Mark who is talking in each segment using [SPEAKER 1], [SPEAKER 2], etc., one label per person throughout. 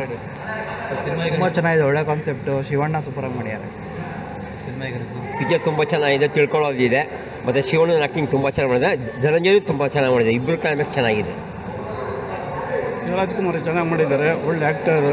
[SPEAKER 1] ಚೆನ್ನಾಗಿದೆ
[SPEAKER 2] ಸಿನಿಮಾ
[SPEAKER 1] ತುಂಬ ಚೆನ್ನಾಗಿದೆ ಒಳ್ಳೆ ಕಾನ್ಸೆಪ್ಟು ಶಿವಣ್ಣ ಸೂಪರಾಗಿ ಮಾಡ್ಯಾರೆ
[SPEAKER 2] ಸಿನಿಮಾ ಹೇಗೆ ಅನಿಸ್ತು
[SPEAKER 3] ಪಿಕ್ಚರ್ ತುಂಬ ಚೆನ್ನಾಗಿದೆ ತಿಳ್ಕೊಳ್ಳೋದಿದೆ ಮತ್ತು ಶಿವಣ್ಣನ ಆ್ಯಕ್ಟಿಂಗ್ ತುಂಬ ಚೆನ್ನಾಗಿ ಮಾಡಿದೆ ಧನಂಜಯು ತುಂಬ ಚೆನ್ನಾಗಿ ಮಾಡಿದೆ ಇಬ್ಬರು ಕ್ಲೈಮ್ಯಾಕ್ಸ್ ಚೆನ್ನಾಗಿದೆ
[SPEAKER 4] ಶಿವರಾಜ್ ಕುಮಾರ್ ಚೆನ್ನಾಗಿ ಮಾಡಿದ್ದಾರೆ ಒಳ್ಳೆ ಆ್ಯಕ್ಟರು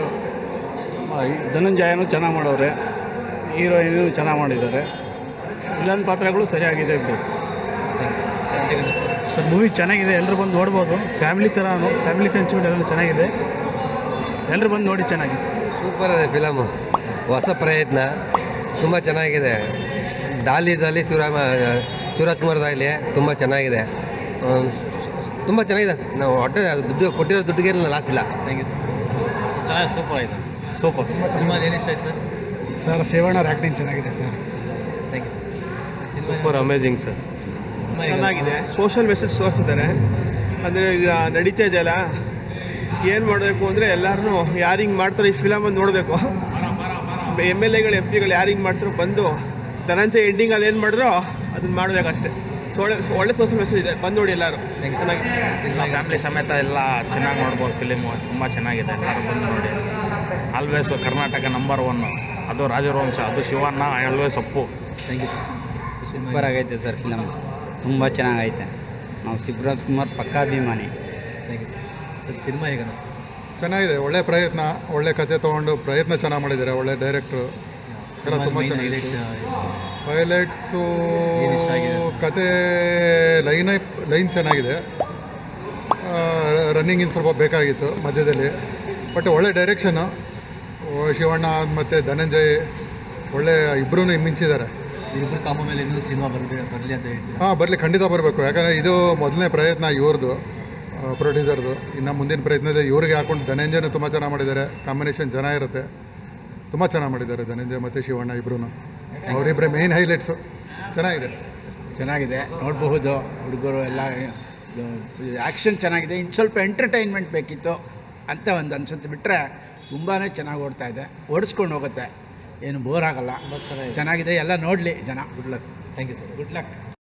[SPEAKER 4] ಧನಂಜಯನು ಚೆನ್ನಾಗಿ ಮಾಡವ್ರೆ ಹೀರೋಯಿನು ಚೆನ್ನಾಗಿ ಮಾಡಿದ್ದಾರೆ ವಿಲನ್ ಪಾತ್ರಗಳು ಸರಿಯಾಗಿದೆ ಬಿಡಿ
[SPEAKER 2] ಹೇಗೆ ಅನಿಸ್ತು
[SPEAKER 4] ಸರ್ ಮೂವಿ ಚೆನ್ನಾಗಿದೆ ಎಲ್ಲರೂ ಬಂದು ನೋಡ್ಬೋದು ಫ್ಯಾಮಿಲಿ ಥರ ಫ್ಯಾಮಿಲಿ ಸೆಂಚಿಮೆಂಟ್ ಎಲ್ಲ ಚೆನ್ನಾಗಿದೆ ಎಲ್ಲರೂ ಬಂದು ನೋಡಿ ಚೆನ್ನಾಗಿದೆ
[SPEAKER 5] ಸೂಪರ್ ಇದೆ ಫಿಲಮು ಹೊಸ ಪ್ರಯತ್ನ ತುಂಬ ಚೆನ್ನಾಗಿದೆ ದಾಲಿದಲ್ಲಿ ಶಿವರಾಮ ಶಿವರಾಜ್ ಕುಮಾರ್ದಾಗಲಿ ತುಂಬ ಚೆನ್ನಾಗಿದೆ ತುಂಬ ಚೆನ್ನಾಗಿದೆ ನಾವು ಹೊಟ್ಟೆ ದುಡ್ಡು ಕೊಟ್ಟಿರೋ ದುಡ್ಡಿಗೆ ಲಾಸ್ ಇಲ್ಲ
[SPEAKER 2] ಥ್ಯಾಂಕ್ ಯು ಸರ್ ಚೆನ್ನಾಗಿ ಸೂಪರ್ ಆಯಿತು ಸೂಪರ್ ಸಿನಿಮಾ ಏನು ಇಷ್ಟ ಆಯ್ತು ಸರ್
[SPEAKER 4] ಸರ್ ಶಿವಣ್ಣವ್ರ ಆ್ಯಕ್ಟಿಂಗ್ ಚೆನ್ನಾಗಿದೆ sir
[SPEAKER 2] thank you sir cinema
[SPEAKER 6] super amazing sir
[SPEAKER 2] cinema ಹೇಗೆ
[SPEAKER 7] ಚೆನ್ನಾಗಿದೆ ಸೋಷಲ್ ಮೆಸೇಜ್ ತೋರಿಸಿದ್ದಾರೆ ಅಂದರೆ ಈಗ ನಡೀತಾ ಇದೆಯಲ್ಲ ಏನು ಮಾಡಬೇಕು ಅಂದರೆ ಎಲ್ಲರೂ ಯಾರು ಹಿಂಗೆ ಮಾಡ್ತಾರೆ ಈ ಫಿಲಮನ್ನು ನೋಡಬೇಕು ಎಮ್ ಎಲ್ ಎಗಳು ಎಂ ಪಿಗಳು ಯಾರು ಹಿಂಗೆ ಮಾಡ್ತಾರೋ ಬಂದು ಧನಂಜಯ ಎಂಡಿಂಗಲ್ಲಿ ಏನು ಮಾಡಿದ್ರೋ ಅದನ್ನ ಮಾಡಬೇಕಷ್ಟೇ ಸೊ ಒಳ್ಳೆ ಒಳ್ಳೆ ಸೋಷಲ್ ಮೆಸೇಜ್ ಇದೆ ಬಂದು ನೋಡಿ ಎಲ್ಲರೂ ಚೆನ್ನಾಗಿ
[SPEAKER 2] ಸಿನಿಮಾ
[SPEAKER 6] ಫ್ಯಾಮಿಲಿ ಸಮೇತ ಎಲ್ಲ ಚೆನ್ನಾಗಿ ನೋಡ್ಬೋದು ಫಿಲಿಮು ತುಂಬ ಚೆನ್ನಾಗಿದೆ ಎಲ್ಲರೂ ಬಂದು ನೋಡಿ ಆಲ್ವೇಸು ಕರ್ನಾಟಕ ನಂಬರ್ ಒನ್ನು ಅದು ರಾಜವಂಶ ಅದು Shivanna always Appu
[SPEAKER 2] thank you sir cinema
[SPEAKER 1] super ಆಗೈತೆ ಸರ್ ಫಿಲಮ್ ತುಂಬ ಚೆನ್ನಾಗೈತೆ ನಾವು ಶಿವರಾಜ್ ಕುಮಾರ್ ಪಕ್ಕಾಭಿಮಾನಿ
[SPEAKER 2] thank you sir sir cinema ಹೇಗೆ ಅನಿಸ್ತು
[SPEAKER 8] ಚೆನ್ನಾಗಿದೆ ಒಳ್ಳೆ ಪ್ರಯತ್ನ ಒಳ್ಳೆ ಕತೆ ತೊಗೊಂಡು ಪ್ರಯತ್ನ ಚೆನ್ನಾಗಿ ಮಾಡಿದ್ದಾರೆ ಒಳ್ಳೆ ಡೈರೆಕ್ಟ್ರು ಎಲ್ಲ ತುಂಬ
[SPEAKER 2] ಮೈನ್
[SPEAKER 8] ಚೆನ್ನಾಗಿದೆ
[SPEAKER 2] ಹೈಲೈಟ್ಸ್
[SPEAKER 8] ಹೈಲೈಟ್ಸು
[SPEAKER 2] ಏನ್ ಇಷ್ಟ ಆಗಿದೆ ಸರ್?
[SPEAKER 8] ಕತೆ ಲೈನ್ ಲೈನ್ ಚೆನ್ನಾಗಿದೆ ರನ್ನಿಂಗ್ ಇನ್ ಸ್ವಲ್ಪ ಬೇಕಾಗಿತ್ತು ಮಧ್ಯದಲ್ಲಿ ಬಟ್ ಒಳ್ಳೆ ಡೈರೆಕ್ಷನು ಶಿವಣ್ಣ ಮತ್ತು ಧನಂಜಯ್ ಒಳ್ಳೆ ಇಬ್ಬರೂ ಮಿಂಚಿದ್ದಾರೆ
[SPEAKER 2] ಇಬ್ಬರು ಕಾಮ ಮೇಲೆ ಇನ್ನೂ ಸಿನಿಮಾ ಬರಲಿ ಬರಲಿ ಅಂತ ಹೇಳ್ತೀರಾ
[SPEAKER 8] ಹಾಂ ಬರಲಿ ಖಂಡಿತ ಬರಬೇಕು ಯಾಕಂದರೆ ಇದು ಮೊದಲನೇ ಪ್ರಯತ್ನ ಇವ್ರದ್ದು ಪ್ರೊಡ್ಯೂಸರ್ದು ಇನ್ನು ಮುಂದಿನ ಪ್ರಯತ್ನದಲ್ಲಿ ಇವ್ರಿಗೆ ಹಾಕೊಂಡು ಧನಂಜಯನು ತುಂಬ ಚೆನ್ನಾಗಿ ಮಾಡಿದ್ದಾರೆ ಕಾಂಬಿನೇಷನ್ ಚೆನ್ನಾಗಿರುತ್ತೆ ತುಂಬ ಚೆನ್ನಾಗಿ ಮಾಡಿದ್ದಾರೆ ಧನಂಜಯ ಮತ್ತು ಶಿವಣ್ಣ ಇಬ್ಬರೂ ಅವರಿಬ್ಬರೇ ಮೇನ್ ಹೈಲೈಟ್ಸು ಚೆನ್ನಾಗಿದೆ
[SPEAKER 4] ಚೆನ್ನಾಗಿದೆ ನೋಡಬಹುದು ಹುಡುಗರು ಎಲ್ಲ ಆ್ಯಕ್ಷನ್ ಚೆನ್ನಾಗಿದೆ ಇನ್ನು ಸ್ವಲ್ಪ ಎಂಟರ್ಟೈನ್ಮೆಂಟ್ ಬೇಕಿತ್ತು ಅಂತ ಒಂದು ಅನ್ಸುತ್ತೆ ಬಿಟ್ಟರೆ ತುಂಬಾ ಚೆನ್ನಾಗಿ ಓಡ್ತಾ ಇದೆ ಓಡಿಸ್ಕೊಂಡು ಹೋಗುತ್ತೆ ಏನು ಬೋರ್ ಆಗಲ್ಲ ಚೆನ್ನಾಗಿದೆ ಎಲ್ಲ ನೋಡಲಿ ಜನ good luck
[SPEAKER 2] thank you sir
[SPEAKER 4] good luck